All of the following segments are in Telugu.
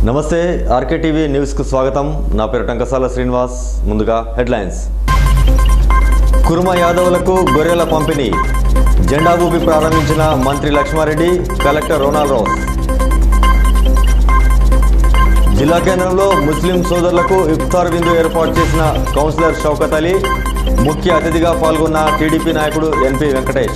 నమస్తే ఆర్కే టీవీ న్యూస్కు స్వాగతం నా పేరు టంకసాల శ్రీనివాస్ ముందుగా హెడ్లైన్స్ కుర్మ యాదవులకు గొర్రెల పంపిణీ జెండా ఊపి ప్రారంభించిన మంత్రి లక్ష్మారెడ్డి కలెక్టర్ రొనాల్డ్ రోస్ జిల్లా కేంద్రంలో ముస్లిం సోదరులకు ఇఫ్తార్ విందు ఏర్పాటు చేసిన కౌన్సిలర్ షౌకత్ అలీ ముఖ్య అతిథిగా పాల్గొన్న టీడీపీ నాయకుడు ఎన్పి వెంకటేష్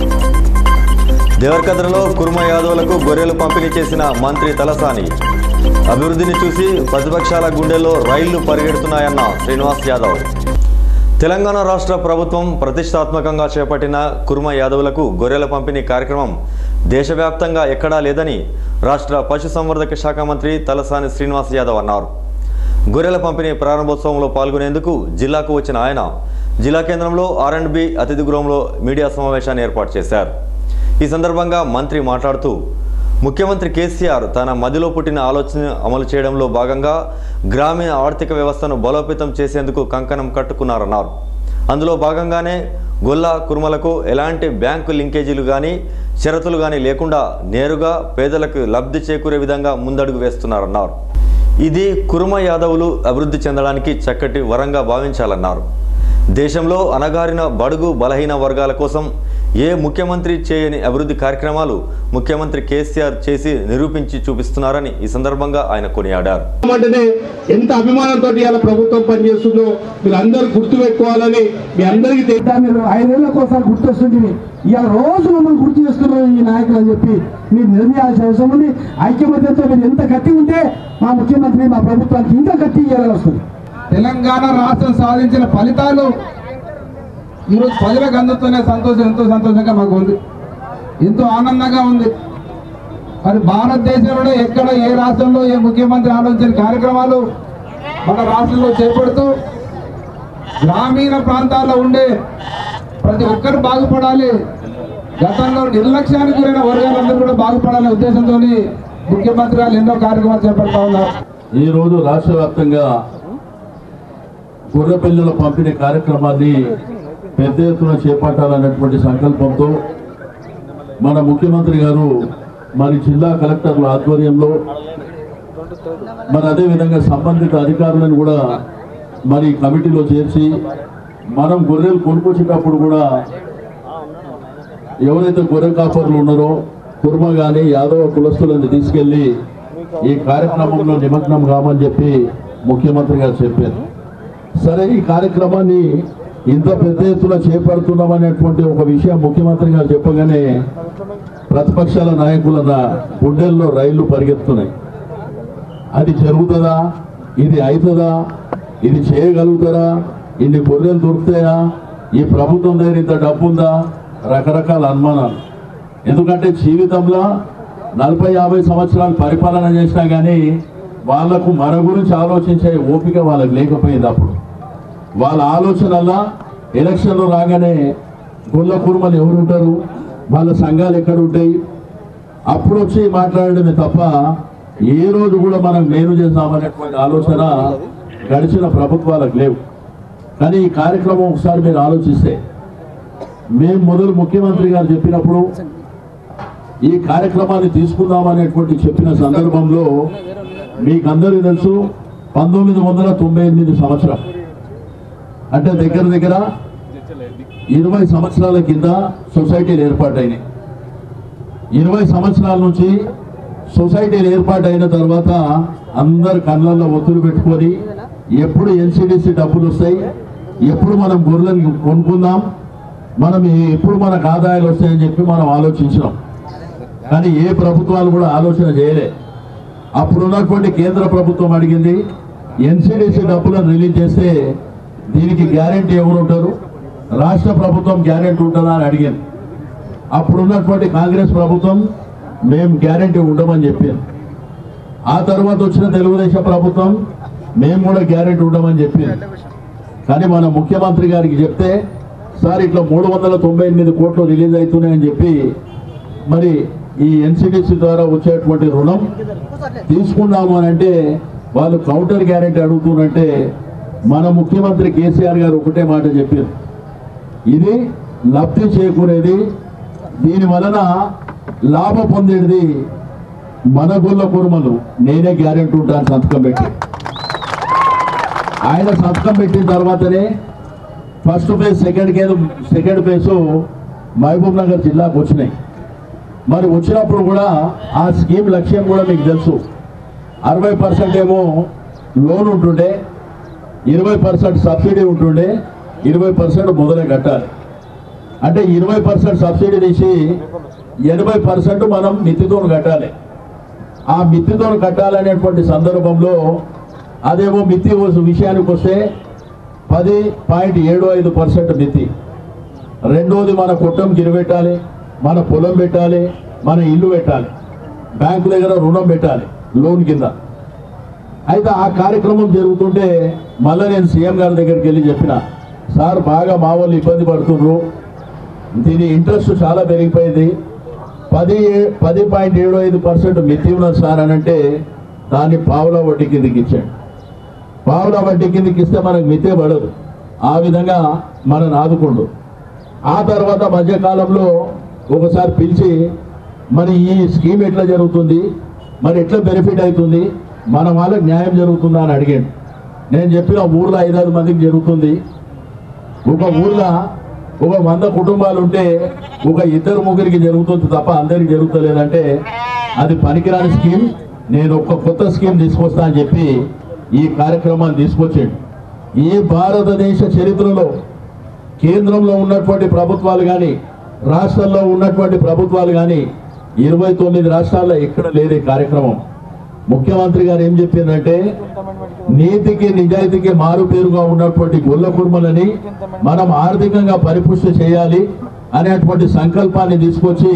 దేవరకద్రలో కుర్మ యాదవులకు గొర్రెలు పంపిణీ చేసిన మంత్రి తలసాని అభివృద్ధిని చూసి ప్రతిపక్షాల గుండెల్లో రైళ్లు పరిగెడుతున్నాయన్న శ్రీనివాస్ యాదవ్ తెలంగాణ రాష్ట్ర ప్రభుత్వం ప్రతిష్టాత్మకంగా చేపట్టిన కుర్మ యాదవులకు గొర్రెల పంపిణీ కార్యక్రమం దేశవ్యాప్తంగా ఎక్కడా లేదని రాష్ట్ర పశుసంవర్ధక శాఖ మంత్రి తలసాని శ్రీనివాస్ యాదవ్ అన్నారు గొర్రెల పంపిణీ ప్రారంభోత్సవంలో పాల్గొనేందుకు జిల్లాకు వచ్చిన ఆయన జిల్లా కేంద్రంలో ఆర్ అండ్ బి అతిథి గృహంలో మీడియా సమావేశాన్ని ఏర్పాటు చేశారు ఈ సందర్భంగా మంత్రి మాట్లాడుతూ ముఖ్యమంత్రి కేసీఆర్ తన మదిలో పుట్టిన ఆలోచన అమలు చేయడంలో భాగంగా గ్రామీణ ఆర్థిక వ్యవస్థను బలోపేతం చేసేందుకు కంకణం కట్టుకున్నారన్నారు అందులో భాగంగానే గొల్ల కుర్మలకు ఎలాంటి బ్యాంకు లింకేజీలు కానీ షరతులు కానీ లేకుండా నేరుగా పేదలకు లబ్ధి చేకూరే విధంగా ముందడుగు వేస్తున్నారన్నారు ఇది కుర్మ యాదవులు అభివృద్ధి చెందడానికి చక్కటి వరంగా భావించాలన్నారు దేశంలో అణగారిన బడుగు బలహీన వర్గాల కోసం ఏ ముఖ్యమంత్రి చేయని అభివృద్ధి కార్యక్రమాలు ముఖ్యమంత్రి కేసీఆర్ చేసి నిరూపించి చూపిస్తున్నారని ఈ సందర్భంగా ఆయన కొనియాడారు అంటేనే ఎంత అభిమానంతో ఇవాళ ప్రభుత్వం పనిచేస్తుందో మీరు అందరూ గుర్తు పెట్టుకోవాలని మీ అందరికీ తెలియదు దాన్ని ఐదేళ్ల కోసం గుర్తొస్తుంది ఇవాళ రోజు మమ్మల్ని గుర్తు చేస్తున్నారు ఈ నాయకులు అని చెప్పి మీరు నిర్ణయాల్సిన అవసరం ఉంది ఐక్యమత్యంతో మీరు ఎంత గట్టి ఉంటే మా ముఖ్యమంత్రి మా ప్రభుత్వానికి ఇంకా గట్టి ఇవ్వాలని వస్తుంది తెలంగాణ రాష్ట్రం సాధించిన ఫలితాలు ఈరోజు ప్రజలకు అందుతున్న సంతోషం ఎంతో సంతోషంగా మాకు ఉంది ఎంతో ఆనందంగా ఉంది మరి భారతదేశంలో ఎక్కడ ఏ రాష్ట్రంలో ఏ ముఖ్యమంత్రి ఆలోచించిన కార్యక్రమాలు మన రాష్ట్రంలో చేపడుతూ గ్రామీణ ప్రాంతాల్లో ఉండే ప్రతి ఒక్కరు బాగుపడాలి గతంలో నిర్లక్ష్యానికి గురైన వర్గాలందరూ కూడా బాగుపడాలనే ఉద్దేశంతో ముఖ్యమంత్రి గారు ఎన్నో కార్యక్రమాలు చేపడతా ఉన్నారు ఈ రోజు రాష్ట్ర వ్యాప్తంగా గొర్రె పిల్లల పంపిణీ కార్యక్రమాన్ని పెద్ద ఎత్తున చేపట్టాలన్నటువంటి సంకల్పంతో మన ముఖ్యమంత్రి గారు మరి జిల్లా కలెక్టర్ల ఆధ్వర్యంలో మరి అదేవిధంగా సంబంధిత అధికారులను కూడా మరి కమిటీలో చేర్చి మనం గొర్రెలు కొనుక్కొచ్చేటప్పుడు కూడా ఎవరైతే గొర్రె కాపర్లు ఉన్నారో కుర్మ కానీ యాదవ కులస్తులను తీసుకెళ్లి ఈ కార్యక్రమంలో నిమగ్నం కామని చెప్పి ముఖ్యమంత్రి గారు చెప్పారు సరే ఈ కార్యక్రమాన్ని ఇంత పెద్ద ఎత్తున చేపడుతున్నామనేటువంటి ఒక విషయం ముఖ్యమంత్రి గారు చెప్పగానే ప్రతిపక్షాల నాయకుల గుండెల్లో రైళ్లు పరిగెత్తున్నాయి అది జరుగుతుందా ఇది అవుతుందా ఇది చేయగలుగుతారా ఇన్ని గొర్రెలు దొరుకుతాయా ఈ ప్రభుత్వం దగ్గర ఇంత డబ్బు ఉందా రకరకాల అనుమానాలు ఎందుకంటే జీవితంలో నలభై యాభై సంవత్సరాలు పరిపాలన చేసినా కానీ వాళ్లకు మన గురించి ఆలోచించే ఓపిక వాళ్ళకి లేకపోయింది అప్పుడు వాళ్ళ ఆలోచనల్లా ఎలక్షన్లు రాగానే గొల్ల కుర్మలు ఎవరు ఉంటారు వాళ్ళ సంఘాలు ఎక్కడ ఉంటాయి అప్పుడు వచ్చి మాట్లాడడమే తప్ప ఏ రోజు కూడా మనం మేలు చేద్దామనేటువంటి ఆలోచన గడిచిన ప్రభుత్వాలకు లేవు కానీ ఈ కార్యక్రమం ఒకసారి మీరు ఆలోచిస్తే మేము మొదలు ముఖ్యమంత్రి గారు చెప్పినప్పుడు ఈ కార్యక్రమాన్ని తీసుకుందామనేటువంటి చెప్పిన సందర్భంలో మీకు అందరికీ తెలుసు పంతొమ్మిది వందల తొంభై ఎనిమిది సంవత్సరం అంటే దగ్గర దగ్గర ఇరవై సంవత్సరాల కింద సొసైటీలు ఏర్పాటైనాయి ఇరవై సంవత్సరాల నుంచి సొసైటీలు ఏర్పాటైన తర్వాత అందరు కళ్ళల్లో ఒత్తులు పెట్టుకొని ఎప్పుడు ఎన్సిడిసి డబ్బులు వస్తాయి ఎప్పుడు మనం గొర్రెలను కొనుక్కుందాం మనం ఎప్పుడు మనకు ఆదాయాలు వస్తాయని చెప్పి మనం ఆలోచించినాం కానీ ఏ ప్రభుత్వాలు కూడా ఆలోచన చేయలే అప్పుడు ఉన్నటువంటి కేంద్ర ప్రభుత్వం అడిగింది ఎన్సిడిసి డబ్బులను రిలీజ్ చేస్తే దీనికి గ్యారెంటీ ఎవరు ఉంటారు రాష్ట్ర ప్రభుత్వం గ్యారెంటీ ఉంటుందా అని అడిగింది అప్పుడు ఉన్నటువంటి కాంగ్రెస్ ప్రభుత్వం మేము గ్యారెంటీ ఉండమని చెప్పింది ఆ తర్వాత వచ్చిన తెలుగుదేశం ప్రభుత్వం మేము కూడా గ్యారెంటీ ఉండమని చెప్పింది కానీ మన ముఖ్యమంత్రి గారికి చెప్తే సార్ ఇట్లా మూడు వందల తొంభై ఎనిమిది కోట్లు రిలీజ్ అవుతున్నాయని చెప్పి మరి ఈ ఎన్సిడిసి ద్వారా వచ్చేటువంటి రుణం తీసుకున్నాము అని అంటే వాళ్ళు కౌంటర్ గ్యారెంటీ అడుగుతున్నంటే మన ముఖ్యమంత్రి కేసీఆర్ గారు ఒకటే మాట చెప్పారు ఇది లబ్ధి చేకూరేది దీని వలన లాభ పొందేది మన గొల్ల కుర్మలు నేనే గ్యారెంటీ ఉంటాను సంతకం పెట్టి ఆయన సంతకం పెట్టిన తర్వాతనే first phase second case second phase Mahabubnagar జిల్లాకు వచ్చినాయి మరి వచ్చినప్పుడు కూడా ఆ స్కీమ్ లక్ష్యం కూడా మీకు తెలుసు అరవై పర్సెంట్ ఏమో లోన్ ఉంటుండే ఇరవై పర్సెంట్ సబ్సిడీ ఉంటుండే ఇరవై పర్సెంట్ మొదలే కట్టాలి అంటే ఇరవై పర్సెంట్ సబ్సిడీ తీసి ఎనభై పర్సెంట్ మనం మితితో కట్టాలి ఆ మితితో కట్టాలనేటువంటి సందర్భంలో అదేమో మితి విషయానికి వస్తే పది పాయింట్ ఏడు ఐదు పర్సెంట్ మితి రెండోది మన కుటుంబం గిరిపెట్టాలి మన పొలం పెట్టాలి మన ఇల్లు పెట్టాలి బ్యాంకు దగ్గర రుణం పెట్టాలి లోన్ కింద అయితే ఆ కార్యక్రమం జరుగుతుంటే మళ్ళీ నేను సీఎం గారి దగ్గరికి వెళ్ళి చెప్పిన సార్ బాగా మా వాళ్ళు ఇబ్బంది పడుతున్నారు దీని ఇంట్రెస్ట్ చాలా పెరిగిపోయింది పది ఏ- పది పాయింట్ ఏడు ఐదు పర్సెంట్ మితి ఉన్నది సార్ అని అంటే దాన్ని పావుల వడ్డీ కిందకి ఇచ్చాడు పావుల వడ్డీ కిందకి ఇస్తే మనకు మితే పడదు ఆ విధంగా మనని ఆదుకుండు ఆ తర్వాత మధ్యకాలంలో ఒకసారి పిలిచి మరి ఈ స్కీమ్ ఎట్లా జరుగుతుంది మరి ఎట్లా బెనిఫిట్ అవుతుంది మన వాళ్ళకి న్యాయం జరుగుతుందా అని అడిగాడు నేను చెప్పిన ఊర్లో ఐదారు మందికి జరుగుతుంది ఒక ఊర్లో ఒక వంద కుటుంబాలు ఉంటే ఒక ఇద్దరు ముగ్గురికి జరుగుతుంది తప్ప అందరికి జరుగుతలేదంటే అది పనికిరాని స్కీమ్ నేను ఒక కొత్త స్కీమ్ తీసుకొస్తా అని చెప్పి ఈ కార్యక్రమాన్ని తీసుకొచ్చాడు ఈ భారతదేశ చరిత్రలో కేంద్రంలో ఉన్నటువంటి ప్రభుత్వాలు కానీ రాష్ట్రాల్లో ఉన్నటువంటి ప్రభుత్వాలు కానీ ఇరవై తొమ్మిది రాష్ట్రాల్లో ఎక్కడ లేదు ఈ కార్యక్రమం ముఖ్యమంత్రి గారు ఏం చెప్పిందంటే నీతికి నిజాయితీకి మారు పేరుగా ఉన్నటువంటి గొల్ల కుర్మలని మనం ఆర్థికంగా పరిపుష్టి చేయాలి అనేటువంటి సంకల్పాన్ని తీసుకొచ్చి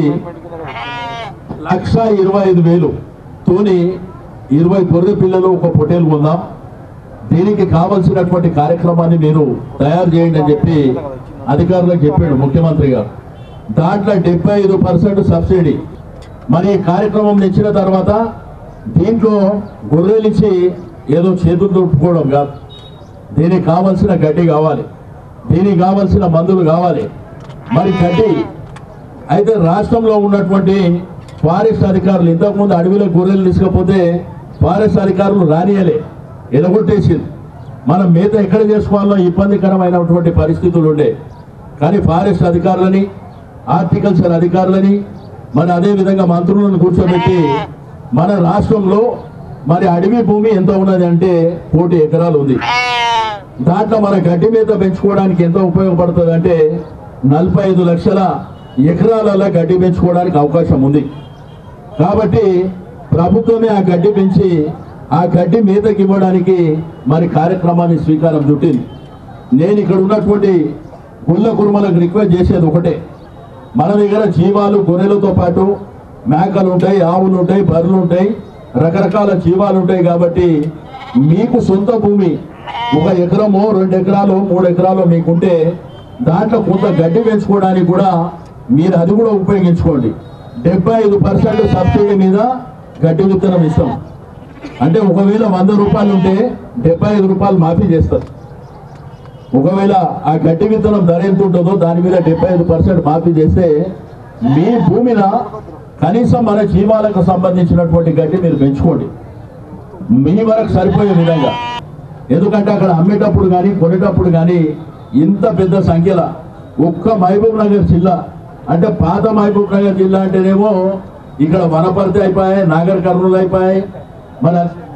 లక్ష ఇరవై ఐదు వేలు తోని ఇరవై గొర్రె పిల్లలు ఒక పొటేలు కొందాం దీనికి కావలసినటువంటి కార్యక్రమాన్ని మీరు తయారు చేయండి అని చెప్పి అధికారులకు చెప్పాడు ముఖ్యమంత్రి గారు దాంట్లో డెబ్బై ఐదు పర్సెంట్ సబ్సిడీ మరి ఈ కార్యక్రమం ఇచ్చిన తర్వాత దీంట్లో గొర్రెలు ఇచ్చి ఏదో చేతులు దులుపుకోవడం కాదు దీనికి కావలసిన గడ్డి కావాలి దీనికి కావలసిన మందులు కావాలి మరి గడ్డి అయితే రాష్ట్రంలో ఉన్నటువంటి ఫారెస్ట్ అధికారులు ఇంతకుముందు అడవిలో గొర్రెలు తీసుకపోతే ఫారెస్ట్ అధికారులు రానియలే ఎలగొట్టేసింది మనం మేత ఎక్కడ చేసుకోవాలో ఇబ్బందికరమైనటువంటి పరిస్థితులు ఉండే కానీ ఫారెస్ట్ అధికారులని హార్టికల్చర్ అధికారులని మరి అదే విధంగా మంత్రులను కూర్చోబెట్టి మన రాష్ట్రంలో మరి అడవి భూమి ఎంత ఉన్నది అంటే కోటి ఎకరాలు ఉంది దాంట్లో మన గడ్డి మీద పెంచుకోవడానికి ఎంత ఉపయోగపడుతుంది అంటే నలభై ఐదు లక్షల ఎకరాలలో గడ్డి పెంచుకోవడానికి అవకాశం ఉంది కాబట్టి ప్రభుత్వమే ఆ గడ్డి పెంచి ఆ గడ్డి మీదకి ఇవ్వడానికి మరి కార్యక్రమాన్ని స్వీకారం చుట్టింది నేను ఇక్కడ ఉన్నటువంటి గుళ్ళ కుర్మలకు రిక్వెస్ట్ చేసేది ఒకటే మన దగ్గర జీవాలు గొర్రెలతో పాటు మేకలు ఉంటాయి ఆవులు ఉంటాయి బర్రెలు ఉంటాయి రకరకాల జీవాలు ఉంటాయి కాబట్టి మీకు సొంత భూమి ఒక ఎకరమో రెండు ఎకరాలు మూడు ఎకరాలు మీకుంటే దాంట్లో కొంత గడ్డి పెంచుకోవడానికి కూడా మీరు అది కూడా ఉపయోగించుకోండి డెబ్బై ఐదు పర్సెంట్ సబ్సిడీ మీద గడ్డి విత్తనం ఇస్తాం అంటే ఒకవేళ వంద రూపాయలు ఉంటే డెబ్బై ఐదు రూపాయలు మాఫీ చేస్తారు ఒకవేళ ఆ గడ్డి విత్తనం ధర ఎంత ఉంటుందో దాని మీద డెబ్బై ఐదు పర్సెంట్ మాఫీ చేస్తే మీ భూమిన కనీసం మన జీవాలకు సంబంధించినటువంటి గడ్డి మీరు పెంచుకోండి మీ వరకు సరిపోయే విధంగా ఎందుకంటే అక్కడ అమ్మేటప్పుడు కానీ కొనేటప్పుడు కానీ ఇంత పెద్ద సంఖ్యలో ఒక్క మహబూబ్ నగర్ జిల్లా అంటే పాత మహబూబ్ నగర్ జిల్లా అంటేనేమో ఇక్కడ వనపర్తి అయిపోయాయి నాగర్ కర్నూలు అయిపోయాయి మన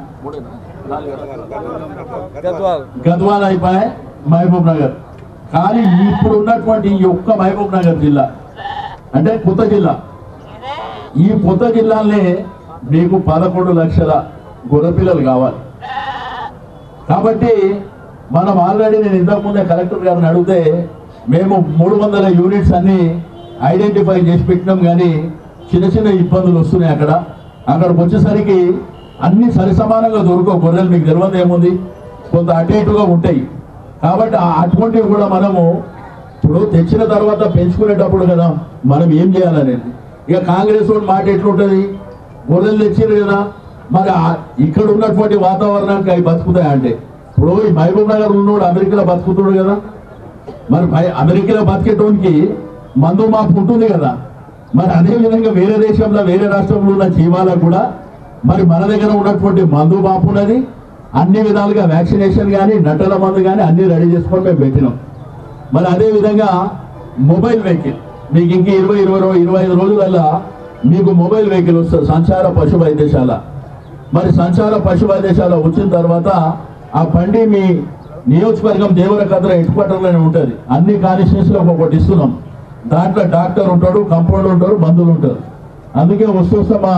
గద్వాల్ అయిపోయాయి మహబూబ్ నగర్ కానీ ఇప్పుడు ఉన్నటువంటి ఈ ఒక్క మహబూబ్ నగర్ జిల్లా అంటే కొత్త జిల్లా ఈ కొత్త జిల్లాలనే మీకు పదకొండు లక్షల గొర్రెపిల్లలు కావాలి కాబట్టి మనం ఆల్రెడీ నేను ఇంతకుముందే కలెక్టర్ గారిని అడిగితే మేము మూడు వందల యూనిట్స్ అన్ని ఐడెంటిఫై చేసి పెట్టినాం కానీ చిన్న చిన్న ఇబ్బందులు వస్తున్నాయి అక్కడ అక్కడికి వచ్చేసరికి అన్ని సరిసమానంగా దొరకవు గొర్రెలు మీకు తెలియదు ఏముంది కొంత అటు ఇటుగా ఉంటాయి కాబట్టి ఆ అటువంటివి కూడా మనము ఇప్పుడు తెచ్చిన తర్వాత పెంచుకునేటప్పుడు కదా మనం ఏం చేయాలనేది ఇక కాంగ్రెస్ వాడి మాట ఎట్లుంటది గొర్రెలు తెచ్చారు కదా మరి ఆ- ఇక్కడ ఉన్నటువంటి వాతావరణానికి అవి బతుకుతాయి అంటే ఇప్పుడు ఈ మహబూబ్ నగర్ ఉన్నోడు అమెరికాలో బతుకుతాడు కదా మరి భయ- అమెరికాలో బతికేటోనికి మందు మాపు ఉంటుంది కదా మరి అదే విధంగా వేరే దేశంలో వేరే రాష్ట్రంలో ఉన్న జీవాలకు కూడా మరి మన దగ్గర ఉన్నటువంటి మందు బాపు ఉన్నది అన్ని విధాలుగా వ్యాక్సినేషన్ కానీ నట్టల మందు కానీ అన్ని రెడీ చేసుకొని మేము పెట్టినాం మరి అదే విధంగా మొబైల్ వెహికల్ మీకు ఇంక ఇరవై ఇరవై రో- ఇరవై ఐదు రోజులల్లా మీకు మొబైల్ వెహికల్ వస్తుంది సంచార పశు వైద్యశాల మరి సంచార పశు వైద్యశాల వచ్చిన తర్వాత ఆ బండి మీ నియోజకవర్గం దేవరకద్ర హెడ్ క్వార్టర్లోనే ఉంటుంది అన్ని కాన్స్టిట్యూన్సీలో ఒక్కొక్కటి ఇస్తున్నాం దాంట్లో డాక్టర్ ఉంటాడు కంపౌండర్ ఉంటారు మందులు ఉంటారు అందుకే వస్తూ వస్తే మా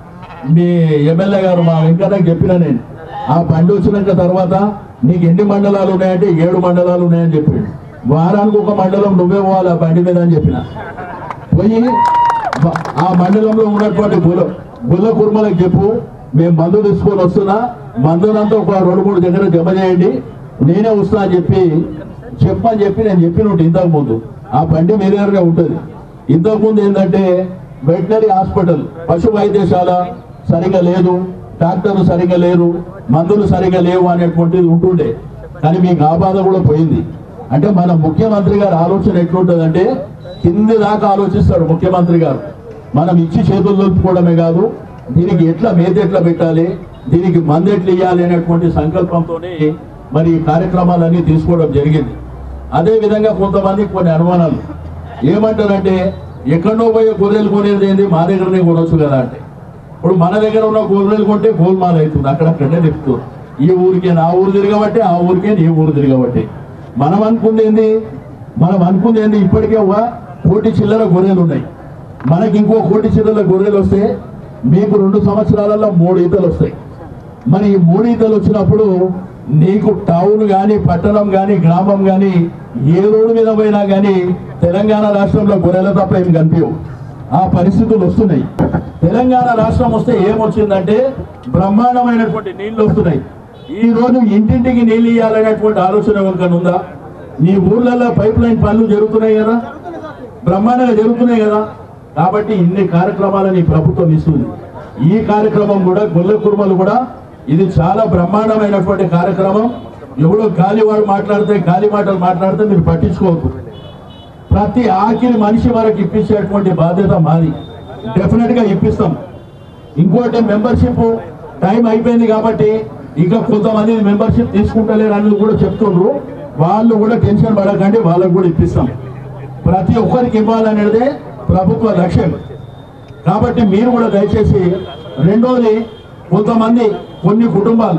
మీ ఎమ్మెల్యే గారు మా వెంకన్నకి చెప్పిన నేను ఆ బండి వచ్చినాక తర్వాత నీకు ఎన్ని మండలాలు ఉన్నాయంటే ఏడు మండలాలు ఉన్నాయని చెప్పాడు వారానికి ఒక మండలం నువ్వే పోవాలి ఆ బండి మీద అని చెప్పిన పోయి బ- ఆ మండలంలో ఉన్నటువంటి గుల గుల్ల కుర్మలకు చెప్పు మేము మందు తీసుకొని వస్తున్నా మందునంతా ఒక రెండు మూడు దగ్గర జమ చేయండి నేనే వస్తా అని చెప్పి చెప్పని చెప్పి నేను చెప్పిన ఇంతకు ముందు ఆ బండి మీ దగ్గరనే ఉంటుంది ఇంతకు ముందు ఏంటంటే వెటనరీ హాస్పిటల్ పశు వైద్యశాల సరిగా లేదు డాక్టర్లు సరిగా లేరు మందులు సరిగా లేవు అనేటువంటిది ఉంటుండే కానీ మీకు ఆ బాధ కూడా పోయింది అంటే మన ముఖ్యమంత్రి గారి ఆలోచన ఎట్లుంటుందంటే కింది దాకా ఆలోచిస్తాడు ముఖ్యమంత్రి గారు మనం ఇచ్చి చేతులు దొరుకుకోవడమే కాదు దీనికి ఎట్లా మేత ఎట్లా పెట్టాలి దీనికి మందు ఎట్లా ఇవ్వాలి అనేటువంటి సంకల్పంతోనే మరి ఈ కార్యక్రమాలన్నీ తీసుకోవడం జరిగింది అదే విధంగా కొంతమంది కొన్ని అనుమానాలు ఏమంటారంటే ఎక్కడో పోయే గొర్రెలు కొనేది ఏంది మా దగ్గరనే కొనవచ్చు కదా అంటే ఇప్పుడు మన దగ్గర ఉన్న గొర్రెలు కొంటే గోల్మాల్ అవుతుంది అక్కడక్కడే తిప్పుతారు ఈ ఊరికే నా ఊరు తిరగబట్టే ఆ ఊరికే నీ ఊరు తిరగబట్టే మనం అనుకుంది ఏంది మనం అనుకుంది ఏంది ఇప్పటికే ఒక కోటి చిల్లర గొర్రెలు ఉన్నాయి మనకి ఇంకో కోటి చిల్లర గొర్రెలు వస్తే మీకు రెండు సంవత్సరాలలో మూడు ఈతలు వస్తాయి మరి ఈ మూడు ఈతలు వచ్చినప్పుడు నీకు టౌన్ కానీ పట్టణం కానీ గ్రామం కానీ ఏ రోడ్డు మీద పోయినా కానీ తెలంగాణ రాష్ట్రంలో గొర్రెల తప్ప ఏం కనిపించవు ఆ పరిస్థితులు వస్తున్నాయి తెలంగాణ రాష్ట్రం వస్తే ఏమొచ్చిందంటే బ్రహ్మాండమైనటువంటి నీళ్లు వస్తున్నాయి ఈ రోజు ఇంటింటికి నీళ్ళు ఇవ్వాలనేటువంటి ఆలోచన ఎవరికైనా ఉందా నీ ఊర్లలో పైప్ లైన్ పనులు జరుగుతున్నాయి కదా బ్రహ్మాండంగా జరుగుతున్నాయి కదా కాబట్టి ఇన్ని కార్యక్రమాలని ప్రభుత్వం ఇస్తుంది ఈ కార్యక్రమం కూడా గొల్ల కుర్మలు కూడా ఇది చాలా బ్రహ్మాండమైనటువంటి కార్యక్రమం ఎవడో గాలివాడు మాట్లాడితే గాలి మాటలు మాట్లాడితే మీరు పట్టించుకోవద్దు ప్రతి ఆఖరి మనిషి వరకు ఇప్పించేటువంటి బాధ్యత మాది డెఫినెట్ గా ఇప్పిస్తాం ఇంకోటి మెంబర్షిప్ టైం అయిపోయింది కాబట్టి ఇంకా కొంతమంది మెంబర్షిప్ తీసుకుంటలేరు అని కూడా చెప్తుండ్రు వాళ్ళు కూడా టెన్షన్ పడకండి వాళ్ళకు కూడా ఇప్పిస్తాం ప్రతి ఒక్కరికి ఇవ్వాలనేదే ప్రభుత్వ లక్ష్యం కాబట్టి మీరు కూడా దయచేసి రెండోది కొంతమంది కొన్ని కుటుంబాలు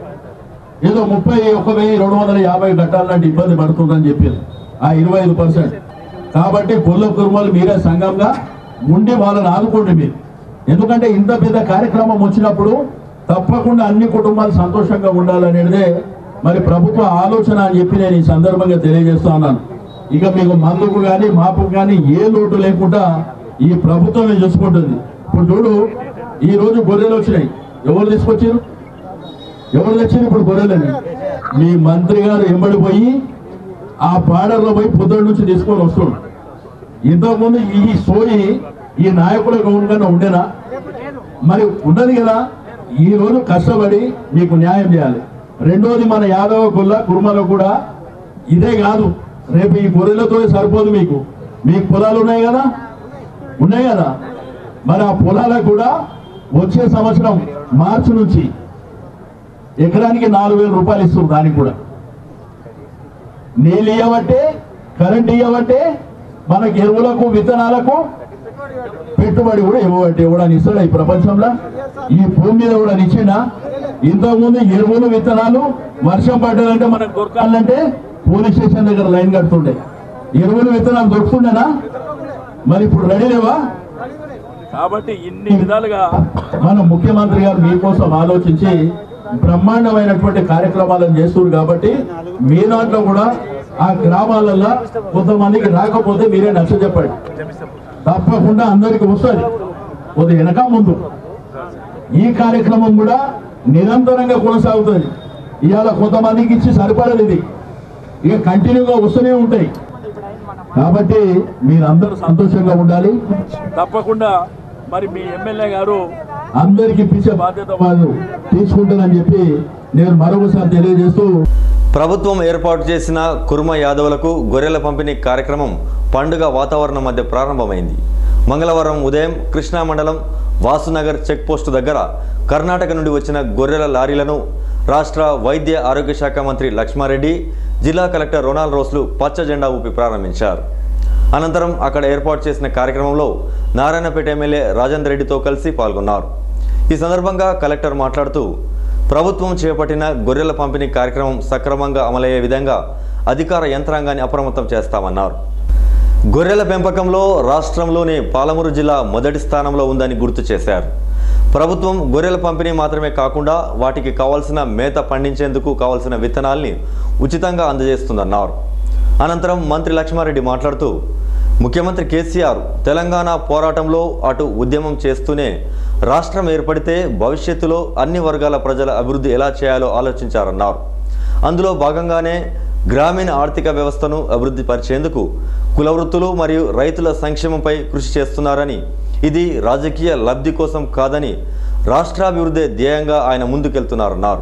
ఏదో ముప్పై ఒక వెయ్యి రెండు వందల యాభై కట్టాలంటే ఇబ్బంది పడుతుందని చెప్పారు ఆ ఇరవై ఐదు పర్సెంట్ కాబట్టి గొల్ల కుర్మలు మీరే సంఘంగా ఉండి వాళ్ళని ఆదుకోండి మీరు ఎందుకంటే ఇంత పెద్ద కార్యక్రమం వచ్చినప్పుడు తప్పకుండా అన్ని కుటుంబాలు సంతోషంగా ఉండాలనేదే మరి ప్రభుత్వ ఆలోచన అని చెప్పి నేను ఈ సందర్భంగా తెలియజేస్తా ఉన్నాను ఇక మీకు మందుకు కానీ మాపుకు కానీ ఏ లోటు లేకుండా ఈ ప్రభుత్వమే చూసుకుంటుంది ఇప్పుడు చూడు ఈ రోజు గొర్రెలు వచ్చినాయి ఎవరు తీసుకొచ్చారు ఎవరు తెచ్చారు ఇప్పుడు గొర్రెలని మీ మంత్రి గారు ఎంబడి పోయి ఆ బార్డర్లో పోయి పొద్దున్న నుంచి తీసుకొని వస్తున్నాడు ఇంతకుముందు ఈ సోయి ఈ నాయకుల గౌరవంగా ఉండేనా మరి ఉన్నది కదా ఈ రోజు కష్టపడి మీకు న్యాయం చేయాలి రెండోది మన యాదవ గుల్ల కుర్మలో కూడా ఇదే కాదు రేపు ఈ గొర్రెలతో సరిపోదు మీకు మీకు పొలాలు ఉన్నాయి కదా ఉన్నాయి కదా మరి ఆ పొలాలకు కూడా వచ్చే సంవత్సరం మార్చి నుంచి ఎకరానికి నాలుగు వేల రూపాయలు ఇస్తుంది దానికి కూడా నీళ్ళు ఇవ్వబట్టే కరెంట్ ఇవ్వబట్టే మనకి ఎరువులకు విత్తనాలకు పెట్టుబడి కూడా ఇవ్వబట్టి ఇవ్వడానికి ఇస్తాడు ఈ ప్రపంచంలో ఈ భూమి మీద కూడా ఇచ్చిండా ఇంతకుముందు ఎరువులు విత్తనాలు వర్షం పడ్డదంటే మనకు దొరకాలంటే పోలీస్ స్టేషన్ దగ్గర లైన్ కడుతుండే ఎరువులు విత్తనాలు దొరుకుతుండేనా మరి ఇప్పుడు రెడీ లేవా కాబట్టి ఇన్ని విధాలుగా మన ముఖ్యమంత్రి గారు మీకోసం ఆలోచించి బ్రహ్మాండమైనటువంటి కార్యక్రమాలను చేస్తున్నారు కాబట్టి మీ దాంట్లో కూడా ఆ గ్రామాలలో కొంతమందికి రాకపోతే మీరే నచ్చ చెప్పండి తప్పకుండా అందరికి వస్తుంది కొద్ది వెనక ముందు ఈ కార్యక్రమం కూడా నిరంతరంగా కొనసాగుతుంది ఇవాళ కొంతమందికి ఇచ్చి సరిపడదు ఇది ఇక కంటిన్యూగా వస్తూనే ఉంటాయి కాబట్టి మీరందరూ సంతోషంగా ఉండాలి తప్పకుండా మరి మీ ఎమ్మెల్యే గారు అందరికి ఇప్పించే బాధ్యత వాళ్ళు తీసుకుంటారని చెప్పి నేను మరొకసారి తెలియజేస్తూ ప్రభుత్వం ఏర్పాటు చేసిన కుర్మ యాదవులకు గొర్రెల పంపిణీ కార్యక్రమం పండుగ వాతావరణం మధ్య ప్రారంభమైంది మంగళవారం ఉదయం కృష్ణా మండలం వాసునగర్ చెక్ పోస్టు దగ్గర కర్ణాటక నుండి వచ్చిన గొర్రెల లారీలను రాష్ట్ర వైద్య ఆరోగ్య శాఖ మంత్రి లక్ష్మారెడ్డి జిల్లా కలెక్టర్ రొనాల్డ్ రోస్లు పచ్చ జెండా ఊపి ప్రారంభించారు అనంతరం అక్కడ ఏర్పాటు చేసిన కార్యక్రమంలో నారాయణపేట ఎమ్మెల్యే రాజేందర్ రెడ్డితో కలిసి పాల్గొన్నారు ఈ సందర్భంగా కలెక్టర్ మాట్లాడుతూ ప్రభుత్వం చేపట్టిన గొర్రెల పంపిణీ కార్యక్రమం సక్రమంగా అమలయ్యే విధంగా అధికార యంత్రాంగాన్ని అప్రమత్తం చేస్తామన్నారు గొర్రెల పెంపకంలో రాష్ట్రంలోని పాలమూరు జిల్లా మొదటి స్థానంలో ఉందని గుర్తు చేశారు ప్రభుత్వం గొర్రెల పంపిణీ మాత్రమే కాకుండా వాటికి కావాల్సిన మేత పండించేందుకు కావాల్సిన విత్తనాల్ని ఉచితంగా అందజేస్తుందన్నారు అనంతరం మంత్రి లక్ష్మారెడ్డి మాట్లాడుతూ ముఖ్యమంత్రి కేసీఆర్ తెలంగాణ పోరాటంలో అటు ఉద్యమం చేస్తూనే రాష్ట్రం ఏర్పడితే భవిష్యత్తులో అన్ని వర్గాల ప్రజల అభివృద్ధి ఎలా చేయాలో ఆలోచించారన్నారు అందులో భాగంగానే గ్రామీణ ఆర్థిక వ్యవస్థను అభివృద్ధి పరిచేందుకు కుల వృత్తులు మరియు రైతుల సంక్షేమంపై కృషి చేస్తున్నారని ఇది రాజకీయ లబ్ధి కోసం కాదని రాష్ట్రాభివృద్ధి ధ్యేయంగా ఆయన ముందుకెళ్తున్నారన్నారు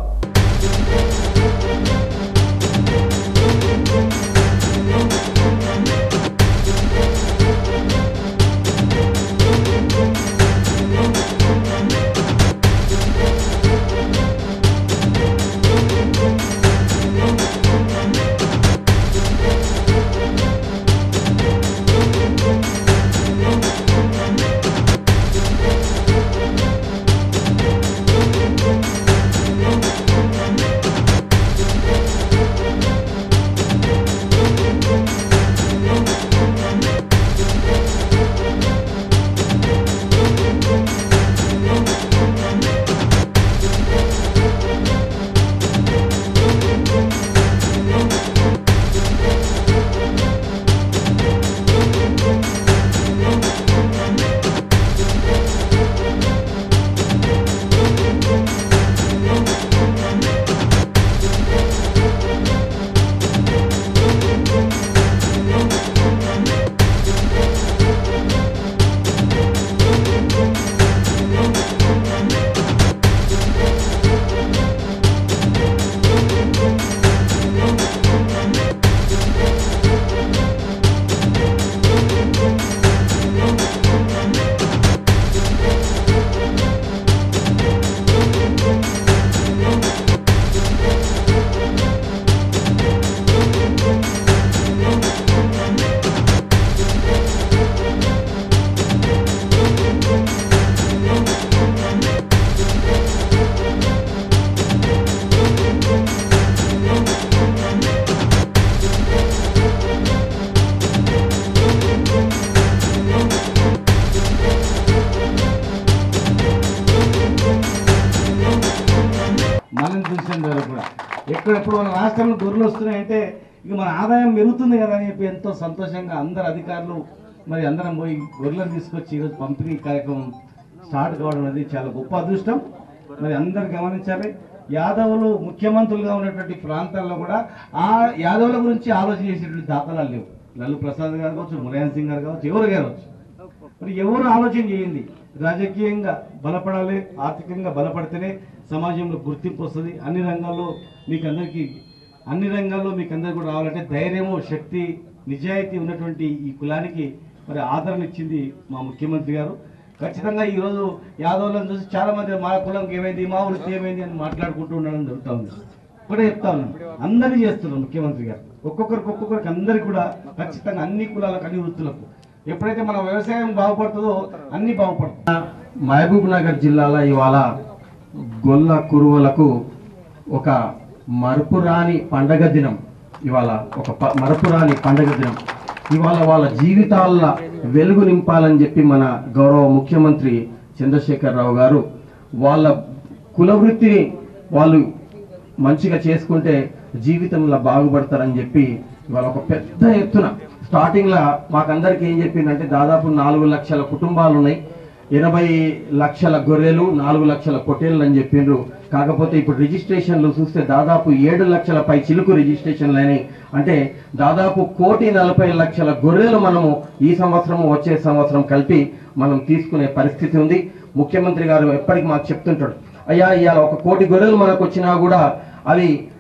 మనం చూసిన ద్వారా కూడా ఎక్కడెప్పుడు మన రాష్ట్రంలో గొర్రెలు వస్తున్నాయంటే ఇక మన ఆదాయం పెరుగుతుంది కదా అని చెప్పి ఎంతో సంతోషంగా అందరు అధికారులు మరి అందరం పోయి గొర్రెలను తీసుకొచ్చి ఈరోజు పంపిణీ కార్యక్రమం స్టార్ట్ కావడం అనేది చాలా గొప్ప అదృష్టం మరి అందరు గమనించాలి యాదవులు ముఖ్యమంత్రులుగా ఉన్నటువంటి ప్రాంతాల్లో కూడా ఆ యాదవుల గురించి ఆలోచన చేసేటువంటి దాఖలాలు లేవు లల్లు ప్రసాద్ గారు కావచ్చు మురయాన్ సింగ్ గారు కావచ్చు ఎవరు కావచ్చు మరి ఎవరు ఆలోచన చేయండి రాజకీయంగా బలపడాలి ఆర్థికంగా బలపడితేనే సమాజంలో గుర్తింపు వస్తుంది అన్ని రంగాల్లో మీకు అందరికీ అన్ని రంగాల్లో మీకు అందరికీ కూడా రావాలంటే ధైర్యము శక్తి నిజాయితీ ఉన్నటువంటి ఈ కులానికి మరి ఆదరణ ఇచ్చింది మా ముఖ్యమంత్రి గారు ఖచ్చితంగా ఈరోజు యాదవులను చూసి చాలా మంది మా కులంకి ఏమైంది మా వృత్తి ఏమైంది అని మాట్లాడుకుంటూ ఉండడం జరుగుతూ ఉంది ఒకటే చెప్తా ఉన్నాను అందరినీ చేస్తున్నారు ముఖ్యమంత్రి గారు ఒక్కొక్కరికి ఒక్కొక్కరికి అందరికి కూడా ఖచ్చితంగా అన్ని కులాలకు అన్ని వృత్తులకు ఎప్పుడైతే మన వ్యవసాయం బాగుపడుతుందో అన్ని బాగుపడుతుంది మహబూబ్ నగర్ జిల్లాలో ఇవాళ గొల్ల కురువలకు ఒక మరపురాని పండగ దినం ఇవాళ ఒక ప- మరపురాని పండగ దినం ఇవాళ వాళ్ళ జీవితాల వెలుగు నింపాలని చెప్పి మన గౌరవ ముఖ్యమంత్రి చంద్రశేఖరరావు గారు వాళ్ళ కుల వృత్తిని వాళ్ళు మంచిగా చేసుకుంటే జీవితంలో బాగుపడతారని చెప్పి ఇవాళ ఒక పెద్ద ఎత్తున స్టార్టింగ్ లా మాకందరికి ఏం చెప్పిందంటే దాదాపు నాలుగు లక్షల కుటుంబాలు ఉన్నాయి ఎనభై లక్షల గొర్రెలు నాలుగు లక్షల పొట్టేళ్ళు అని చెప్పిండ్రు కాకపోతే ఇప్పుడు రిజిస్ట్రేషన్లు చూస్తే దాదాపు ఏడు లక్షల పై చిలుకు రిజిస్ట్రేషన్లు అయినాయి అంటే దాదాపు కోటి నలభై లక్షల గొర్రెలు మనము ఈ సంవత్సరం వచ్చే సంవత్సరం కలిపి మనం తీసుకునే పరిస్థితి ఉంది ముఖ్యమంత్రి గారు ఎప్పటికి మాకు చెప్తుంటాడు అయ్యా ఇవాళ ఒక కోటి గొర్రెలు మనకు వచ్చినా కూడా అవి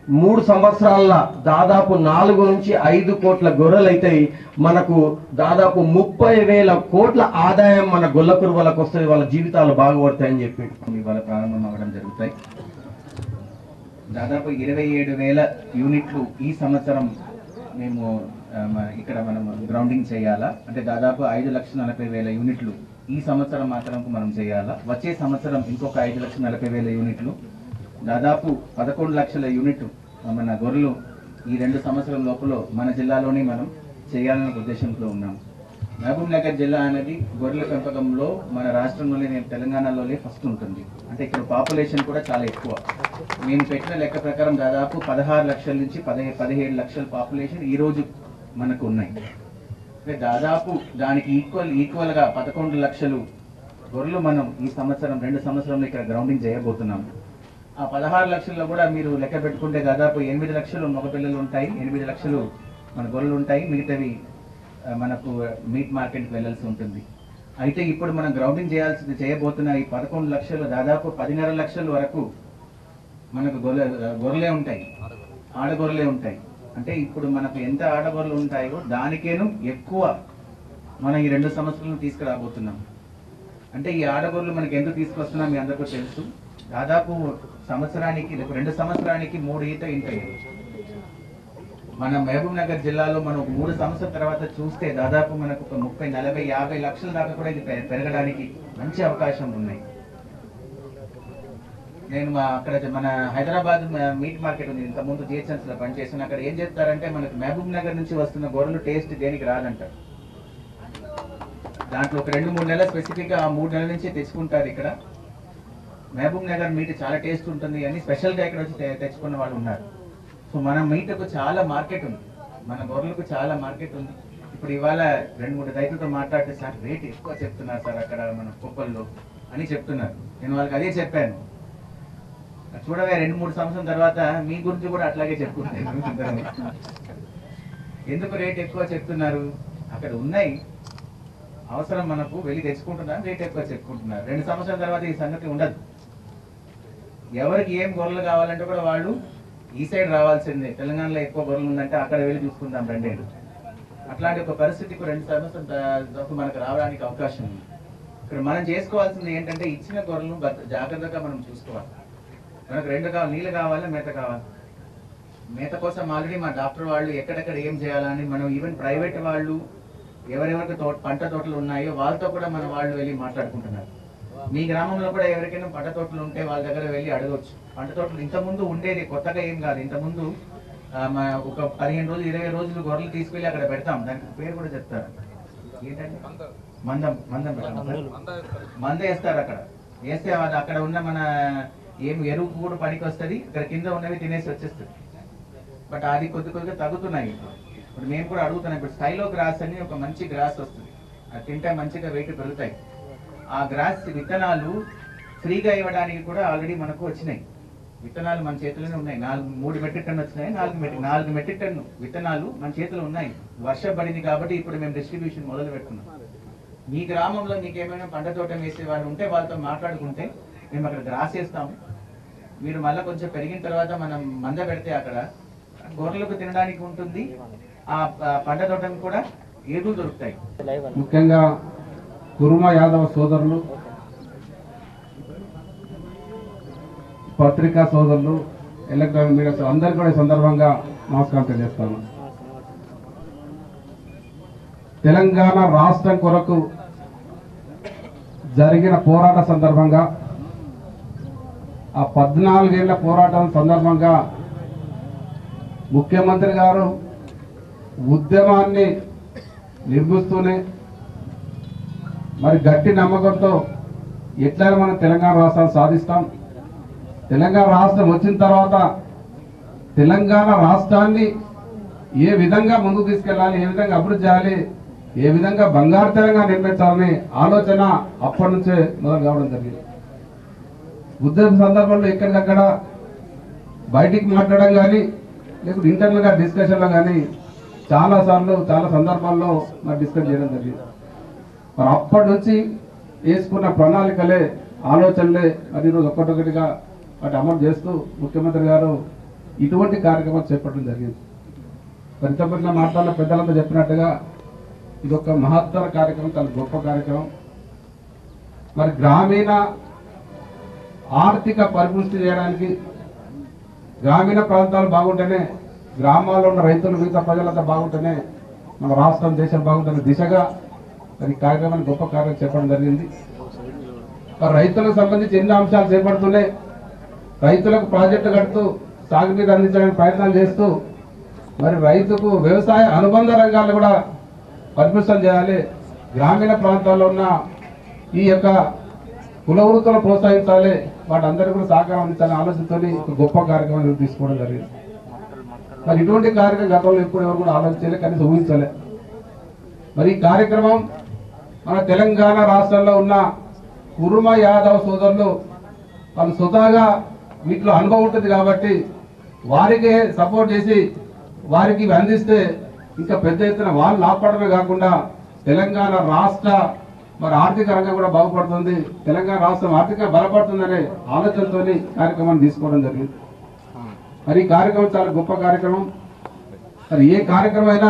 మూడు సంవత్సరాల దాదాపు నాలుగు నుంచి ఐదు కోట్ల గొర్రెలు అయితే మనకు దాదాపు ముప్పై వేల కోట్ల ఆదాయం మన గొల్ల కురువలకు వస్తుంది వాళ్ళ జీవితాలు బాగుపడతాయని చెప్పి ఇవాళ ప్రారంభం అవ్వడం జరుగుతాయి దాదాపు ఇరవై ఏడు వేల యూనిట్లు ఈ సంవత్సరం మేము ఆ, మ- ఇక్కడ మనం గ్రౌండింగ్ చేయాలా అంటే దాదాపు ఐదు లక్షల నలభై వేల యూనిట్లు ఈ సంవత్సరం మాత్రం మనం చేయాలా వచ్చే సంవత్సరం ఇంకొక ఐదు లక్షల నలభై వేల యూనిట్లు దాదాపు పదకొండు లక్షల యూనిట్ మన గొర్రెలు ఈ రెండు సంవత్సరం లోపల మన జిల్లాలోనే మనం చేయాలనే ఉద్దేశంతో ఉన్నాం మహబూబ్ నగర్ జిల్లా అనేది గొర్రెల పెంపకంలో మన రాష్ట్రంలోనే నేను తెలంగాణలోనే ఫస్ట్ ఉంటుంది అంటే ఇక్కడ పాపులేషన్ కూడా చాలా ఎక్కువ మేము పెట్టిన లెక్క ప్రకారం దాదాపు పదహారు లక్షల నుంచి పదిహే పదిహేడు లక్షల పాపులేషన్ ఈ రోజు మనకు ఉన్నాయి అంటే దాదాపు దానికి ఈక్వల్ ఈక్వల్ గా పదకొండు లక్షలు గొర్రెలు మనం ఈ సంవత్సరం రెండు సంవత్సరంలో ఇక్కడ గ్రౌండింగ్ చేయబోతున్నాం ఆ పదహారు లక్షల్లో కూడా మీరు లెక్క పెట్టుకుంటే దాదాపు ఎనిమిది లక్షలు మగపిల్లలు ఉంటాయి ఎనిమిది లక్షలు మన గొర్రెలు ఉంటాయి మిగతావి ఆ, మనకు మీట్ మార్కెట్కి వెళ్ళాల్సి ఉంటుంది అయితే ఇప్పుడు మనం గ్రౌండింగ్ చేయాల్సింది చేయబోతున్న ఈ పదకొండు లక్షలు దాదాపు పదిన్నర లక్షల వరకు మనకు గొర్రె గొర్రెలే ఉంటాయి ఆడగొర్రెలే ఉంటాయి అంటే ఇప్పుడు మనకు ఎంత ఆడగొర్రెలు ఉంటాయో దానికేను ఎక్కువ మనం ఈ రెండు సంవత్సరాలు తీసుకురాబోతున్నాం అంటే ఈ ఆడగొర్రెలు మనకి ఎందుకు తీసుకొస్తున్నాం మీ అందరికీ తెలుసు దాదాపు సంవత్సరానికి రెండు సంవత్సరానికి మూడు ఈత ఇంటాయి మన మహబూబ్ నగర్ జిల్లాలో మనం ఒక మూడు సంవత్సరాల తర్వాత చూస్తే దాదాపు మనకు ఒక ముప్పై నలభై యాభై లక్షల దాకా కూడా ఇది పె- పెరగడానికి మంచి అవకాశం ఉన్నాయి నేను మా అక్కడ మన హైదరాబాద్ మ- మీట్ మార్కెట్ ఉంది ఇంత ముందు జిహెచ్ఎంసీ లో పనిచేసిన అక్కడ ఏం చేస్తారంటే మనకు మహబూబ్ నగర్ నుంచి వస్తున్న గొర్రెలు టేస్ట్ దేనికి రాదంటారు దాంట్లో ఒక రెండు మూడు నెలలు స్పెసిఫిక్ గా ఆ మూడు నెలల నుంచి తెచ్చుకుంటారు ఇక్కడ మహబూబ్ నగర్ మీట్ చాలా టేస్ట్ ఉంటుంది అని స్పెషల్ గా ఇక్కడ వచ్చి తె- తెచ్చుకున్న వాళ్ళు ఉన్నారు సో మన మీటకు చాలా మార్కెట్ ఉంది మన గొర్రెలకు చాలా మార్కెట్ ఉంది ఇప్పుడు ఇవాళ రెండు మూడు రైతులతో మాట్లాడితే సార్ రేట్ ఎక్కువ చెప్తున్నారు సార్ అక్కడ మన కుప్పల్లో అని చెప్తున్నారు నేను వాళ్ళకి అదే చెప్పాను చూడవే రెండు మూడు సంవత్సరం తర్వాత మీ గురించి కూడా అట్లాగే చెప్పుకుంటాను ఎందుకు రేట్ ఎక్కువ చెప్తున్నారు అక్కడ ఉన్నాయి అవసరం మనకు వెళ్ళి తెచ్చుకుంటున్నారు రేట్ ఎక్కువ చెప్పుకుంటున్నారు రెండు సంవత్సరాల తర్వాత ఈ సంగతి ఉండదు ఎవరికి ఏం గొర్రెలు కావాలంటే కూడా వాళ్ళు ఈ సైడ్ రావాల్సిందే తెలంగాణలో ఎక్కువ గొర్రెలు ఉందంటే అక్కడ వెళ్ళి చూసుకుందాం రెండేళ్ళు అట్లాంటి ఒక పరిస్థితికి రెండు సంవత్సరం తర్వాత మనకు రావడానికి అవకాశం ఉంది ఇక్కడ మనం చేసుకోవాల్సింది ఏంటంటే ఇచ్చిన గొర్రెలను భద్ర- జాగ్రత్తగా మనం చూసుకోవాలి మనకు రెండు కావాలి నీళ్ళు కావాలి మేత కావాలి మేత కోసం ఆల్రెడీ మా డాక్టర్ వాళ్ళు ఎక్కడెక్కడ ఏం చేయాలని మనం ఈవెన్ ప్రైవేట్ వాళ్ళు ఎవరెవరికి తోట పంట తోటలు ఉన్నాయో వాళ్ళతో కూడా మన వాళ్ళు వెళ్ళి మాట్లాడుకుంటున్నారు మీ గ్రామంలో కూడా ఎవరికైనా పంట తోటలు ఉంటే వాళ్ళ దగ్గర వెళ్ళి అడగొచ్చు పంట తోటలు ఇంతకుముందు ఉండేది కొత్తగా ఏం కాదు ఇంతకుముందు ఆ, మా ఒక పదిహేను రోజులు ఇరవై రోజులు గొర్రెలు తీసుకెళ్ళి అక్కడ పెడతాం దానికి పేరు కూడా చెప్తారు ఏంటంటే మందం మందం పెడతాం మంద వేస్తారు అక్కడ వేస్తే అది అక్కడ ఉన్న మన ఏం ఎరువు కూడా పనికి వస్తుంది ఇక్కడ కింద ఉన్నవి తినేసి వచ్చేస్తుంది బట్ అది కొద్ది కొద్దిగా తగ్గుతున్నాయి ఇప్పుడు ఇప్పుడు మేము కూడా అడుగుతున్నాం ఇప్పుడు స్టైలో గ్రాస్ అని ఒక మంచి గ్రాస్ వస్తుంది అది తింటే మంచిగా వెయిట్ పెరుగుతాయి ఆ గ్రాస్ విత్తనాలు ఫ్రీగా ఇవ్వడానికి కూడా ఆల్రెడీ మనకు వచ్చినాయి విత్తనాలు మన చేతిలోనే ఉన్నాయి నాలుగు మూడు మెట్రిక్ టన్ వచ్చినాయి నాలుగు మెట్రిక్ నాలుగు మెట్రిక్ టన్ విత్తనాలు మన చేతిలో ఉన్నాయి వర్షం పడింది కాబట్టి ఇప్పుడు మేము డిస్ట్రిబ్యూషన్ మొదలు పెట్టుకున్నాం మీ గ్రామంలో మీకు ఏమైనా పంట తోట వేసే వాళ్ళు ఉంటే వాళ్ళతో మాట్లాడుకుంటే మేము అక్కడ గ్రాస్ వేస్తాము మీరు మళ్ళీ కొంచెం పెరిగిన తర్వాత మనం మంద పెడితే అక్కడ గొర్రెలకు తినడానికి ఉంటుంది ఆ ఆ పంట తోటకు కూడా ఏదో దొరుకుతాయి ముఖ్యంగా కురుమ యాదవ సోదరులు పత్రికా సోదరులు ఎలక్ట్రానిక్ మీడియా సోదరులు అందరికీ కూడా ఈ సందర్భంగా నమస్కారం తెలియజేస్తాను తెలంగాణ రాష్ట్రం కొరకు జరిగిన పోరాట సందర్భంగా ఆ పద్నాలుగేళ్ల పోరాటం సందర్భంగా ముఖ్యమంత్రి గారు ఉద్యమాన్ని నిర్మిస్తూనే మరి గట్టి నమ్మకంతో ఎట్లయినా మనం తెలంగాణ రాష్ట్రాన్ని సాధిస్తాం తెలంగాణ రాష్ట్రం వచ్చిన తర్వాత తెలంగాణ రాష్ట్రాన్ని ఏ విధంగా ముందుకు తీసుకెళ్ళాలి ఏ విధంగా అభివృద్ధి చేయాలి ఏ విధంగా బంగారు తెలంగాణ నిర్మించాలనే ఆలోచన అప్పటి నుంచే మొదలు కావడం జరిగింది ఉద్యమ సందర్భంలో ఎక్కడికక్కడ బయటికి మాట్లాడడం కానీ లేకపోతే ఇంటర్నల్ గా డిస్కషన్లో కానీ చాలా సార్లు చాలా సందర్భాల్లో మరి డిస్కస్ చేయడం జరిగింది మరి అప్పటి నుంచి వేసుకున్న ప్రణాళికలే ఆలోచనలే మరి ఈరోజు ఒక్కటొక్కటిగా వాటి అమలు చేస్తూ ముఖ్యమంత్రి గారు ఇటువంటి కార్యక్రమాలు చేపట్టడం జరిగింది మరి ఇంతకుముందు మాట్లాడిన పెద్దలంతా చెప్పినట్టుగా ఇది ఒక మహత్తర కార్యక్రమం చాలా గొప్ప కార్యక్రమం మరి గ్రామీణ ఆర్థిక పరిపుష్టి చేయడానికి గ్రామీణ ప్రాంతాలు బాగుంటేనే గ్రామాల్లో ఉన్న రైతులు మిగతా ప్రజలంతా బాగుంటేనే మన రాష్ట్రం దేశం బాగుంటున్న దిశగా మరి ఈ కార్యక్రమాన్ని గొప్ప కార్యక్రమం చేపట్టడం జరిగింది మరి రైతులకు సంబంధించి ఎన్ని అంశాలు చేపడుతున్నాయి రైతులకు ప్రాజెక్టు కడుతూ సాగునీరు అందించడానికి ప్రయత్నాలు చేస్తూ మరి రైతుకు వ్యవసాయ అనుబంధ రంగాలు కూడా పరిపుష్టం చేయాలి గ్రామీణ ప్రాంతాల్లో ఉన్న ఈ యొక్క కుల వృత్తులను ప్రోత్సహించాలి వాటందరికీ కూడా సహకారం అందించాలని ఆలోచనతో ఒక గొప్ప కార్యక్రమం తీసుకోవడం జరిగింది మరి ఇటువంటి కార్యక్రమం గతంలో ఎప్పుడు ఎవరు కూడా ఆలోచించలే కనీసం ఊహించలే మరి ఈ కార్యక్రమం మన తెలంగాణ రాష్ట్రంలో ఉన్న కురుమ యాదవ్ సోదరులు వాళ్ళు స్వతహాగా వీటిలో అనుభవం ఉంటుంది కాబట్టి వారికి సపోర్ట్ చేసి వారికి ఇవి అందిస్తే ఇంకా పెద్ద ఎత్తున వాళ్ళు లాభపడమే కాకుండా తెలంగాణ రాష్ట్ర మరి ఆర్థిక రంగం కూడా బాగుపడుతుంది తెలంగాణ రాష్ట్రం ఆర్థిక బలపడుతుందనే ఆలోచనతో కార్యక్రమాన్ని తీసుకోవడం జరిగింది మరి ఈ కార్యక్రమం చాలా గొప్ప కార్యక్రమం మరి ఏ కార్యక్రమం అయినా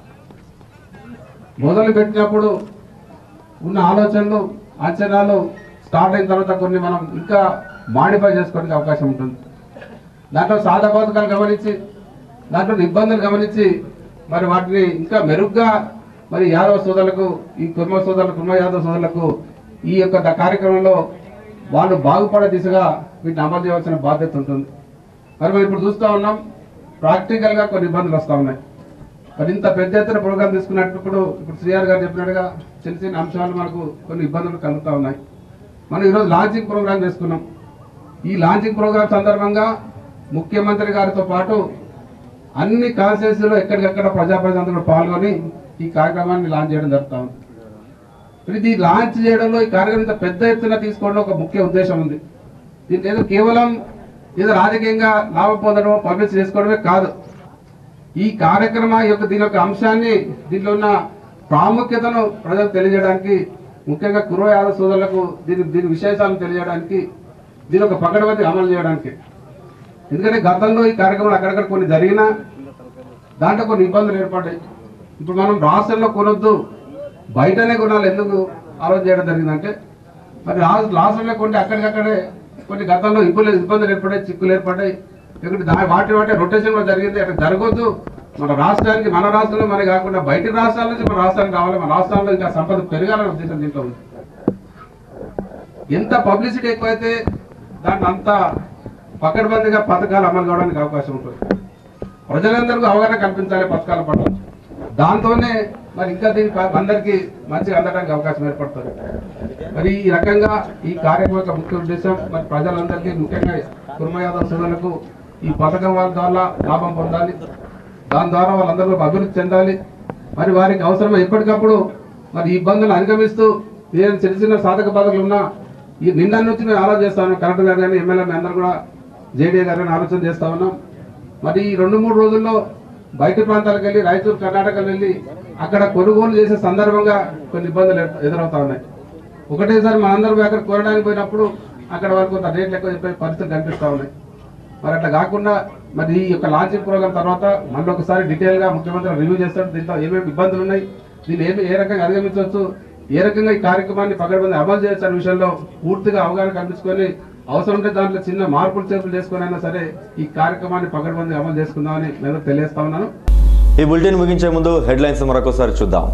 మొదలు పెట్టినప్పుడు ఉన్న ఆలోచనలు అంచనాలు స్టార్ట్ అయిన తర్వాత కొన్ని మనం ఇంకా మాడిఫై చేసుకోవడానికి అవకాశం ఉంటుంది దాంట్లో సాధా పథకాలు గమనించి దాంట్లో ఇబ్బందులు గమనించి మరి వాటిని ఇంకా మెరుగ్గా మరి యాదవ సోదరులకు ఈ కుర్మ సోదరులకు కుర్మ యాదవ సోదరులకు ఈ యొక్క ద- కార్యక్రమంలో వాళ్ళు బాగుపడే దిశగా వీటిని అమలు చేయవలసిన బాధ్యత ఉంటుంది మరి మనం ఇప్పుడు చూస్తూ ఉన్నాం ప్రాక్టికల్గా కొన్ని ఇబ్బందులు వస్తూ ఉన్నాయి మరి ఇంత పెద్ద ఎత్తున ప్రోగ్రామ్ తీసుకున్నప్పుడు ఇప్పుడు శ్రీఆర్ గారు చెప్పినట్టుగా చిన్న చిన్న అంశాలు మనకు కొన్ని ఇబ్బందులు కలుగుతూ ఉన్నాయి మనం ఈరోజు లాంచింగ్ ప్రోగ్రామ్ చేసుకున్నాం ఈ లాంచింగ్ ప్రోగ్రామ్ సందర్భంగా ముఖ్యమంత్రి గారితో పాటు అన్ని కాన్స్టిట్యూన్సీలో ఎక్కడికక్కడ ప్రజాప్రతినిధులు పాల్గొని ఈ కార్యక్రమాన్ని లాంచ్ చేయడం జరుగుతా ఉంది మరి ఇది లాంచ్ చేయడంలో ఈ కార్యక్రమం ఇంత పెద్ద ఎత్తున తీసుకోవడంలో ఒక ముఖ్య ఉద్దేశం ఉంది దీంట్లో ఏదో కేవలం ఏదో రాజకీయంగా లాభం పొందడం పబ్లిసిటీ చేసుకోవడమే కాదు ఈ కార్యక్రమ యొక్క దీని యొక్క అంశాన్ని దీనిలో ఉన్న ప్రాముఖ్యతను ప్రజలకు తెలియజేయడానికి ముఖ్యంగా కుర్వ యాదవ్ సోదరులకు దీని దీని విశేషాలను తెలియజేయడానికి దీని ఒక పకడ్బందీ అమలు చేయడానికి ఎందుకంటే గతంలో ఈ కార్యక్రమాలు అక్కడక్కడ కొన్ని జరిగినా దాంట్లో కొన్ని ఇబ్బందులు ఏర్పడ్డాయి ఇప్పుడు మనం రాష్ట్రంలో కొనొద్దు బయటనే కొనాలి ఎందుకు ఆలోచన చేయడం జరిగిందంటే మరి రా- రాష్ట్రంలో కొన్ని అక్కడికక్కడే కొన్ని గతంలో ఇబ్బందులు ఇబ్బందులు ఏర్పడాయి చిక్కులు ఏర్పడ్డాయి ఇక్కడ దా- వాటి వాటి రొటేషన్ కూడా జరిగింది అక్కడ జరగొద్దు మన రాష్ట్రానికి మన రాష్ట్రంలో మరి కాకుండా బయట రాష్ట్రాల నుంచి మన రాష్ట్రానికి రావాలి మన రాష్ట్రాల్లో ఇంకా సంపద పెరగాలనే ఉద్దేశం దీంట్లో ఉంది ఎంత పబ్లిసిటీ ఎక్కువైతే దాంట్లో అంత పకడ్బందీగా పథకాలు అమలు కావడానికి అవకాశం ఉంటుంది ప్రజలందరికీ అవగాహన కల్పించాలి పథకాల పట్ల దాంతోనే మరి ఇంకా దీనికి అందరికీ మంచిగా అందడానికి అవకాశం ఏర్పడుతుంది మరి ఈ రకంగా ఈ కార్యక్రమం యొక్క ముఖ్య ఉద్దేశం మరి ప్రజలందరికీ ముఖ్యంగా కుర్మ యాదవ్ సోదరులకు ఈ పథకం వాళ్ళ ద్వారా లాభం పొందాలి దాని ద్వారా వాళ్ళందరూ అభివృద్ధి చెందాలి మరి వారికి అవసరం ఎప్పటికప్పుడు మరి ఈ ఇబ్బందులు అధిగమిస్తూ ఏదైనా చిన్న చిన్న సాధక బాధకులు ఉన్నా ఈ నిన్న నుంచి మేము ఆలోచన చేస్తాను కలెక్టర్ గారు కానీ ఎమ్మెల్యే అందరూ కూడా జేడీ గారు కానీ ఆలోచన చేస్తా ఉన్నాం మరి ఈ రెండు మూడు రోజుల్లో బయట ప్రాంతాలకు వెళ్ళి రాయచూరు కర్ణాటకకు వెళ్ళి అక్కడ కొనుగోలు చేసే సందర్భంగా కొన్ని ఇబ్బందులు ఎదు- ఎదురవుతా ఉన్నాయి ఒకటేసారి మనందరం అక్కడ కొనడానికి పోయినప్పుడు అక్కడ వరకు కొంత రేట్లు ఎక్కువ చెప్పే పరిస్థితులు కనిపిస్తా ఉన్నాయి మరి అట్లా కాకుండా మరి ఈ యొక్క లాంచింగ్ ప్రోగ్రామ్ తర్వాత మళ్ళీ ఒకసారి డీటెయిల్ గా ముఖ్యమంత్రి రివ్యూ చేస్తాడు దీంట్లో ఏమేమి ఇబ్బందులు ఉన్నాయి దీన్ని ఏమి ఏ రకంగా అధిగమించవచ్చు ఏ రకంగా ఈ కార్యక్రమాన్ని పకడ్బందీ అమలు చేయొచ్చు అనే విషయంలో పూర్తిగా అవగాహన కల్పించుకొని అవసరం ఉంటే దాంట్లో చిన్న మార్పులు చేర్పులు చేసుకుని అయినా సరే ఈ కార్యక్రమాన్ని పకడ్బందీ అమలు చేసుకుందామని నేను తెలియజేస్తా ఉన్నాను ఈ బులెటిన్ ముగించే ముందు హెడ్లైన్స్ మరొకసారి చూద్దాం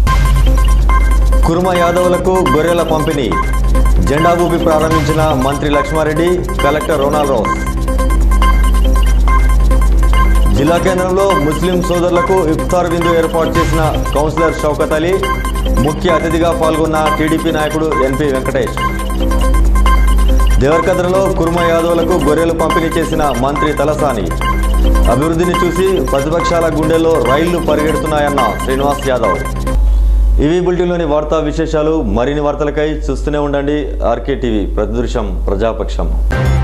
కుర్మ యాదవులకు గొర్రెల పంపిణీ జెండా ఊపి ప్రారంభించిన మంత్రి లక్ష్మారెడ్డి కలెక్టర్ రొనాల్డ్ రోస్ జిల్లా కేంద్రంలో ముస్లిం సోదరులకు ఇఫ్తార్ విందు ఏర్పాటు చేసిన కౌన్సిలర్ షౌకత్ అలీ ముఖ్య అతిథిగా పాల్గొన్న టీడీపీ నాయకుడు ఎన్పి వెంకటేష్ దేవరకద్రలో కుర్మ యాదవులకు గొర్రెలు పంపిణీ చేసిన మంత్రి తలసాని అభివృద్ధిని చూసి ప్రతిపక్షాల గుండెల్లో రైళ్లు పరిగెడుతున్నాయన్న శ్రీనివాస్ యాదవ్ ఇవి బులెటిన్లోని వార్తా విశేషాలు మరిన్ని వార్తలకై చూస్తూనే ఉండండి ఆర్కే టీవీ ప్రతిదృశ్యం ప్రజాపక్షం